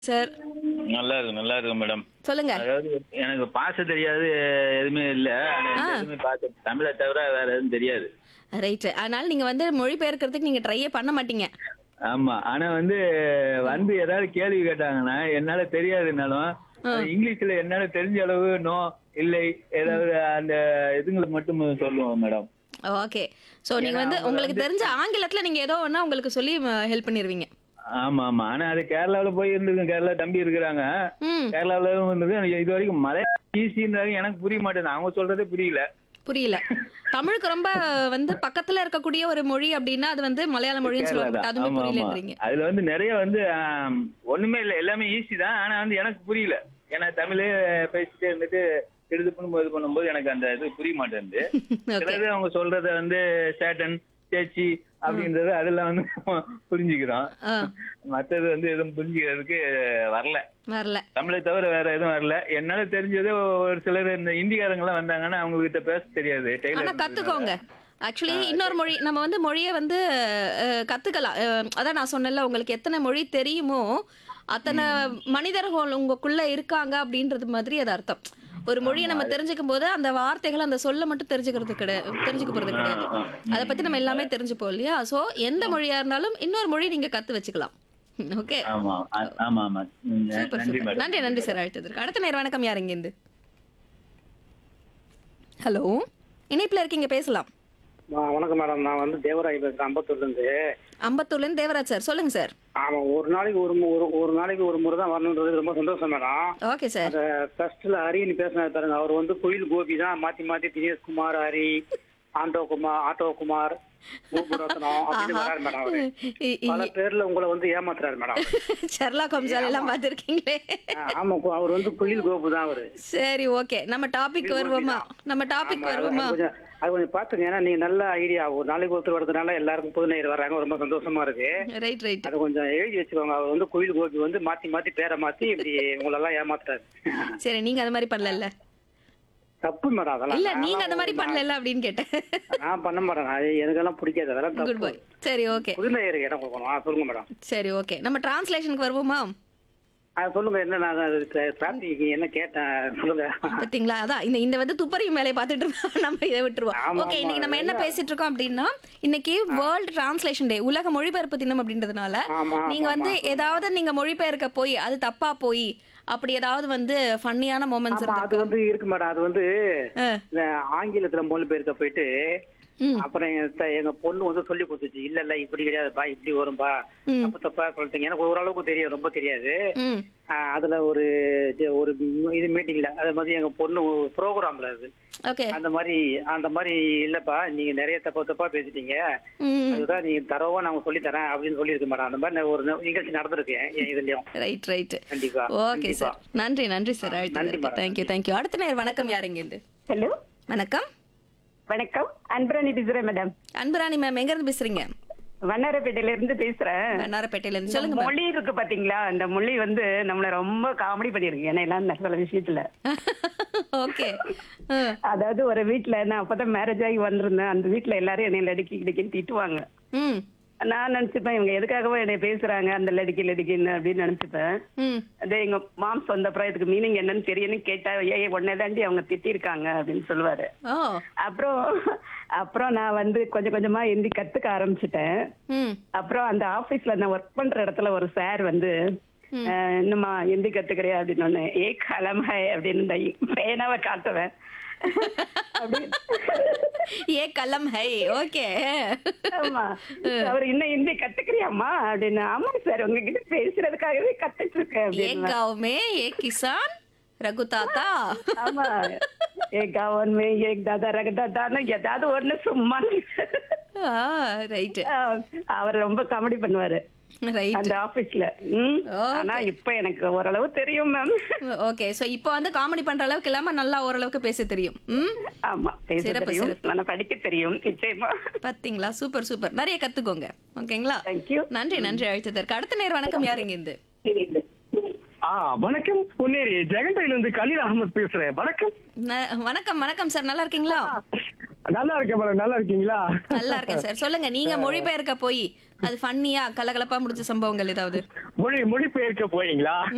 Sir நல்லா இருக்கு நல்லா இருக்கு மேடம் சொல்லுங்க அதாவது எனக்கு பாச தெரியாது எதுவுமே இல்ல ஆ. எதுவுமே பாச தமிழை தவிர வேற எதுவும் தெரியாது ரைட் அதனால நீங்க வந்து மொழிபெயர்க்கிறதுக்கு நீங்க ட்ரையே பண்ண மாட்டீங்க ஆமா ஆனா வந்து வந்து ஏதாவது கேள்வி கேட்டாங்கன்னா என்னால தெரியாதுனாலும் அது இங்கிலீஷ்ல என்னால தெரிஞ்ச அளவு நோ இல்லை ஏதாவது அந்த இதுங்களை மட்டும் சொல்லுவோம் மேடம் ஓகே சோ நீங்க வந்து உங்களுக்கு தெரிஞ்ச ஆங்கிலத்துல நீங்க ஏதோ ஒண்ணா உங்களுக்கு சொல்லி ஹெல்ப் பண்ணிருவீங்க ஆமா ஆமா ஆனா அது கேரளாவுல போய் இருந்திருக்கேன் கேரளா தம்பி இருக்கிறாங்க ம் கேரளாவுல இருந்திருக்கு எனக்கு இது வரைக்கும் மலை ஈஸின்றாங்க எனக்கு புரிய மாட்டேங்குது அவங்க சொல்றதே புரியல புரியல தமிழுக்கு ரொம்ப வந்து பக்கத்துல இருக்கக்கூடிய ஒரு மொழி அப்படின்னா அது வந்து மலையாள மொழின்னு கேரளா சொல்லுவாங்க தான். அதுவுமே ஆமா, ஆமா. புரியலன்றீங்க அதுல வந்து நிறைய வந்து ஆம், ஒண்ணுமே இல்ல எல்லாமே ஈஸி தான் ஆனா வந்து எனக்கு புரியல ஏன்னா தமிழே பேசிட்டே இருந்துட்டு இது பண்ணும்போது இது பண்ணும்போது எனக்கு அந்த இது புரிய மாட்டேங்குது ஓகே சிலது அவங்க சொல்றத வந்து சேட்டன் சேச்சி அப்படின்றது அதெல்லாம் வந்து புரிஞ்சுக்கிறோம் மத்தது வந்து எதுவும் புரிஞ்சுக்கிறதுக்கு வரல வரல தமிழை தவிர வேற எதுவும் வரல என்னால தெரிஞ்சது ஒரு சிலர் இந்த இந்திக்காரங்க எல்லாம் வந்தாங்கன்னா அவங்க கிட்ட பேச தெரியாது ஆனா டெய்லர் கத்துக்கோங்க ஆக்சுவலி இன்னொரு மொழி நம்ம வந்து மொழியை வந்து அஹ், கத்துக்கலாம் அஹ், அதான் நான் சொன்னேன்ல உங்களுக்கு எத்தனை மொழி தெரியுமோ அத்தனை மனிதர்கள் உங்களுக்குள்ள இருக்காங்க அப்படின்றது மாதிரி அது அர்த்தம் ஒரு மொழியை நம்ம தெரிஞ்சுக்கும் போது அந்த வார்த்தைகள் அந்த சொல்ல மட்டும் தெரிஞ்சுக்கிறது கிடையாது தெரிஞ்சுக்க போறது கிடையாது அதை பத்தி நம்ம எல்லாமே தெரிஞ்சுப்போம் இல்லையா சோ எந்த மொழியா இருந்தாலும் இன்னொரு மொழி நீங்க கத்து வச்சுக்கலாம் ஓகே ஆமா ஆ- ஆமா ஆமா ம், சூப்பர் நன்றி சூப்பர் மேடம் நன்றி நன்றி சார் அழைத்ததற்கு அடுத்த நேரம் வணக்கம் யார் இங்கேருந்து ஹலோ இணைப்புல இருக்கீங்க பேசலாம் ஆ, வணக்கம் மேடம் நான் வந்து தேவராய் பேசுறேன் அம்பத்தூர்ல இருந்து அம்பத்தூர்ல இருந்து தேவராஜ் சார் சொல்லுங்க சார் ஆமா ஒரு நாளைக்கு ஒரு மு- ஒரு ஒரு நாளைக்கு ஒரு முறை தான் வரணுன்றது ரொம்ப சந்தோஷம் மேடம் ஓகே சார் அந்த ஃபர்ஸ்ட்ல ஹரின்னு பேசினாரு பாருங்க அவர் வந்து கோயில் கோபி தான் மாத்தி மாத்தி தினேஷ்குமார் ஹரி ஆண்டோ குமார் ஆட்டோ குமார் பூபுரத்னம் அப்படின்னு வராரு மேடம் அவரு இ- இ- பல பேர்ல உங்களை வந்து ஏமாத்துறாரு மேடம் ஷெர்லாக் ஹோம்ஸ் எல்லாம் பார்த்துருக்கீங்களே ஆ, ஆமா கு- அவர் வந்து கோயில் கோபு தான் அவரு சரி ஓகே நம்ம டாபிக் வருவோமா நம்ம டாபிக் ஆமா, அது வருவோமா கொஞ்சம் அது கொஞ்சம் பாத்துங்க ஏன்னா நீங்க நல்ல ஐடியா ஒரு நாளைக்கு ஒருத்தர் வரதுனால எல்லாருக்கும் புது நேயர் வர்றாங்க ரொம்ப சந்தோஷமா இருக்கு ரைட் ரைட் அதை கொஞ்சம் எழுதி வச்சுக்கோங்க அவர் வந்து கோயில் கோபி வந்து மாத்தி மாத்தி பேரை மாத்தி இப்படி உங்களெல்லாம் ஏமாத்துறாரு சரி நீங்க அந்த மாதிரி பண்ணல தப்பு மேடம் அதெல்லாம் இல்ல நீங்க நான்லாம் அந்த மாதிரி பண்ணல அப்படின்னு கேட்டேன் நான் பண்ண மாட்டேன் அது எனக்கெல்லாம் பிடிக்காது அதெல்லாம் குட் தப்பு பாய் சரி ஓகே புது நேயருக்கு இடம் கொடுக்கணும் ஆ, சொல்லுங்க மேடம் சரி ஓகே நம்ம டிரான்ஸ்லேஷனுக்கு வருவோமா ஆ, சொல்லுங்க என்ன நான் டிராபிக் என்ன கேட்டேன் சொல்லுங்க பாத்தீங்களா அதான் இந்த இந்த வந்து துப்பறியும் வேலையை பார்த்துட்டு இருக்கோம் நம்ம இதை விட்டுருவோம் ஆமா, ஓகே ஆமா, இன்னைக்கு நம்ம என்ன பேசிட்டு இருக்கோம் அப்படின்னா இன்னைக்கு வேர்ல்ட் டிரான்ஸ்லேஷன் டே உலக மொழிபெயர்ப்பு தினம் அப்படின்றதுனால ஆமா, நீங்க ஆமா, வந்து ஏதாவது நீங்க மொழிபெயர்க்க போய் அது தப்பா போய் அப்படி ஏதாவது வந்து ஃபன்னியான மொமெண்ட்ஸ் ஆமா அது வந்து இருக்கு மேடம் அது வந்து இந்த ஆங்கிலத்துல மொழிபெயர்க்க போயிட்டு ம். அப்புறம் எங்க த- எங்க பொண்ணு வந்து சொல்லி கொடுத்துச்சு இல்ல இல்ல இப்படி கிடையாதுப்பா இப்படி வரும்பா ம். தப்பு தப்பா சொல்லிட்டீங்க எனக்கு ஓரளவுக்கு தெரியும் ரொம்ப தெரியாது ம் ஆ, அதுல ஒரு இது- ஒரு இது மீட்டிங்ல அது மாதிரி எங்க பொண்ணு ப்ரோக்ராம்ல அது ஓகே அந்த மாதிரி அந்த மாதிரி இல்லப்பா நீங்க நிறைய தப்பா தப்பா பேசிட்டீங்க ம் அதுதான் நீங்க தரவா நான் சொல்லி தரேன் அப்படின்னு சொல்லியிருக்கு மேடம் அந்த மாதிரி நான் ஒரு நி- நிகழ்ச்சி நடந்திருக்கு என் இதுலயும் ரைட் ரைட் கண்டிப்பா ஓகே கண்டிப்பா. சார் நன்றி நன்றி சார் நன்றி, அழைத்ததற்கு மேடம். தேங்க்யூ தேங்க்யூ அடுத்த நேரம் வணக்கம் யார் இருந்து ஹலோ வணக்கம் வணக்கம் அன்பராணி பேசுறேன் மேடம் அன்புராணி மேம் எங்க இருந்து பேசுறீங்க வண்ணாரப்பேட்டையில இருந்து பேசுறேன் வண்ணாரப்பேட்டையில இருந்து இந்த சொல்லுங்க மேம் மொழி இருக்கு பாத்தீங்களா இந்த மொழி வந்து நம்மள ரொம்ப காமெடி பண்ணிருக்கு ஏன்னா எல்லாம் சில விஷயத்துல ஓகே அதாவது ஒரு வீட்ல நான் அப்பதான் மேரேஜ் ஆகி வந்திருந்தேன் அந்த வீட்ல எல்லாரும் என்னை லடிக்கி கிடிக்கின்னு திட்டுவாங்க ம் நான் நினைச்சுப்பேன் இவங்க எதுக்காகவோ என்னை பேசுறாங்க அந்த லடிக்கி லடிக்கின்னு அப்படின்னு நினைச்சுப்பேன் ம் அதே எங்க மாம்ஸ் வந்தப்புறம் இதுக்கு மீனிங் என்னன்னு தெரியும்னு கேட்டா ஏ உடனே தாண்டி அவங்க திட்டிருக்காங்க அப்படின்னு சொல்லுவாரு ஓ அப்புறம் அப்புறம் நான் வந்து கொஞ்சம் கொஞ்சமா ஹிந்தி கத்துக்க ஆரம்பிச்சிட்டேன் ம் அப்புறம் அந்த ஆபீஸ்ல நான் ஒர்க் பண்ற இடத்துல ஒரு சார் வந்து அஹ், இன்னுமா ஹிந்தி கத்துக்கிறியா அப்படின்னு ஒண்ணு ஏ கலம் ஹை அப்படின்னு இந்த பேனாவை காட்டுவேன் அப்படி ஏ கலம் ஹை ஓகே ஆமா அவர் இன்னும் ஹிந்தி கத்துக்கிறியாம்மா அப்படின்னு ஆமா சார் உங்ககிட்ட பேசுறதுக்காகவே கத்துட்டு இருக்கேன் ஏ அப்படின்னு गांव में एक किसान रघु ताता ஆமா ஏ கவன் மே ஏக் தாதா ரக தாதான்னு ஏதாவது ஒண்ணு சும்மா ரைட் அஹ், அவர் ரொம்ப காமெடி பண்ணுவாரு ரைட் அந்த ஆபீஸ்ல ம் Okay. ஆனா இப்ப எனக்கு ஓரளவு தெரியும் மேம் ஓகே சோ இப்போ வந்து காமெடி பண்ற அளவுக்கு இல்லாம நல்லா ஓரளவுக்கு பேச தெரியும் ம் ஆமா பேச சிறப்பு, தெரியும் சிறப்பு. நல்லா படிக்க தெரியும் நிச்சயமா பாத்தீங்களா சூப்பர் சூப்பர் நிறைய கத்துக்கோங்க ஓகேங்களா தேங்க்யூ நன்றி நன்றி அழைத்ததற்கு அடுத்த நேரம் வணக்கம் யார் இங்க இருந்து ஆ வணக்கம் பொன்னேரி ஜெகண்டையில இருந்து கலீல் அகமது பேசுறேன் வணக்கம் ந- வணக்கம் வணக்கம் சார் நல்லா இருக்கீங்களா நல்லா இருக்கேன் மேடம் நல்லா இருக்கீங்களா நல்லா இருக்கேன் சார் சொல்லுங்க நீங்க மொழிபெயர்க்க போய் அது ஃபன்னியா கலகலப்பா முடிச்ச சம்பவங்கள் ஏதாவது மொழி மொழிபெயர்க்க போறீங்களா